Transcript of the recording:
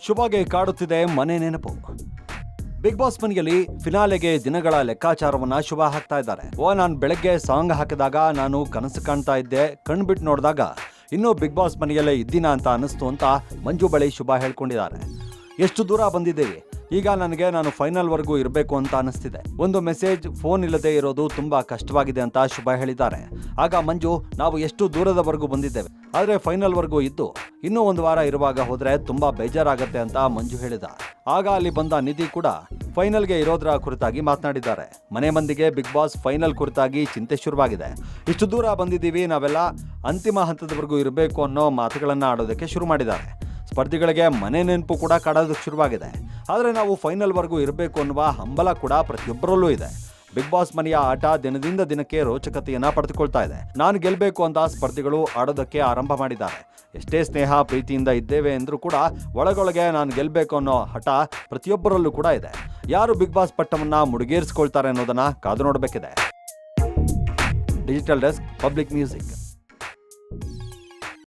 ಶುಭಾಗೆ ಕಾಡುತ್ತಿದೆ ಮನೆ ನೆನಪು ಬಿಗ್ ಬಾಸ್ ಮನೆಯಲ್ಲಿ ಫಿನಾಲೆಗೆ ದಿನಗಳ ಲೆಕ್ಕಾಚಾರವನ್ನ ಶುಭ ಹಾಕ್ತಾ ಇದ್ದಾರೆ ಓ ನಾನು ಬೆಳಗ್ಗೆ ಸಾಂಗ್ ಹಾಕಿದಾಗ ನಾನು ಕನಸು ಕಾಣ್ತಾ ಇದ್ದೆ ಕಣ್ಬಿಟ್ಟು ನೋಡಿದಾಗ ಇನ್ನೂ ಬಿಗ್ ಬಾಸ್ ಮನೆಯಲ್ಲೇ ಇದ್ದೀನ ಅಂತ ಅನಿಸ್ತು ಅಂತ ಮಂಜು ಬಳಿ ಶುಭ ಹೇಳ್ಕೊಂಡಿದ್ದಾರೆ ಎಷ್ಟು ದೂರ ಬಂದಿದ್ದೇವೆ ಈಗ ನನಗೆ ನಾನು ಫೈನಲ್ ವರ್ಗೂ ಇರಬೇಕು ಅಂತ ಅನಿಸ್ತಿದೆ ಒಂದು ಮೆಸೇಜ್ ಫೋನ್ ಇಲ್ಲದೆ ಇರೋದು ತುಂಬಾ ಕಷ್ಟವಾಗಿದೆ ಅಂತ ಶುಭ ಹೇಳಿದ್ದಾರೆ ಆಗ ಮಂಜು ನಾವು ಎಷ್ಟು ದೂರದವರೆಗೂ ಬಂದಿದ್ದೇವೆ ಆದ್ರೆ ಫೈನಲ್ ವರ್ಗೂ ಇದ್ದು ಇನ್ನೂ ಒಂದು ವಾರ ಇರುವಾಗ ಹೋದ್ರೆ ತುಂಬಾ ಬೇಜಾರಾಗತ್ತೆ ಅಂತ ಮಂಜು ಹೇಳಿದ ಆಗ ಅಲ್ಲಿ ಬಂದ ನಿಧಿ ಕೂಡ ಫೈನಲ್ಗೆ ಇರೋದ್ರ ಕುರಿತಾಗಿ ಮಾತನಾಡಿದ್ದಾರೆ ಮನೆ ಮಂದಿಗೆ ಬಿಗ್ ಬಾಸ್ ಫೈನಲ್ ಕುರಿತಾಗಿ ಚಿಂತೆ ಶುರುವಾಗಿದೆ ಇಷ್ಟು ದೂರ ಬಂದಿದ್ದೀವಿ ನಾವೆಲ್ಲ ಅಂತಿಮ ಹಂತದವರೆಗೂ ಇರಬೇಕು ಅನ್ನೋ ಮಾತುಗಳನ್ನ ಆಡೋದಕ್ಕೆ ಶುರು ಮಾಡಿದ್ದಾರೆ ಸ್ಪರ್ಧಿಗಳಿಗೆ ಮನೆ ನೆನಪು ಕೂಡ ಕಾಡೋದಕ್ಕೆ ಶುರುವಾಗಿದೆ ಆದರೆ ನಾವು ಫೈನಲ್ವರೆಗೂ ಇರಬೇಕು ಅನ್ನುವ ಹಂಬಲ ಕೂಡ ಪ್ರತಿಯೊಬ್ಬರಲ್ಲೂ ಇದೆ ಬಿಗ್ ಬಾಸ್ ಮನೆಯ ಆಟ ದಿನದಿಂದ ದಿನಕ್ಕೆ ರೋಚಕತೆಯನ್ನ ಪಡೆದುಕೊಳ್ತಾ ಇದೆ ನಾನು ಗೆಲ್ಲಬೇಕು ಅಂತ ಸ್ಪರ್ಧಿಗಳು ಆಡೋದಕ್ಕೆ ಆರಂಭ ಮಾಡಿದ್ದಾರೆ ಎಷ್ಟೇ ಸ್ನೇಹ ಪ್ರೀತಿಯಿಂದ ಇದ್ದೇವೆ ಎಂದ್ರೂ ಕೂಡ ಒಳಗೊಳಗೆ ನಾನು ಗೆಲ್ಲಬೇಕು ಅನ್ನೋ ಹಠ ಪ್ರತಿಯೊಬ್ಬರಲ್ಲೂ ಕೂಡ ಇದೆ ಯಾರು ಬಿಗ್ ಬಾಸ್ ಪಟ್ಟವನ್ನ ಮುಡುಗೇರಿಸ್ಕೊಳ್ತಾರೆ ಅನ್ನೋದನ್ನ ಕಾದು ನೋಡಬೇಕಿದೆ ಡಿಜಿಟಲ್ ಡೆಸ್ಕ್ ಪಬ್ಲಿಕ್ ಮ್ಯೂಸಿಕ್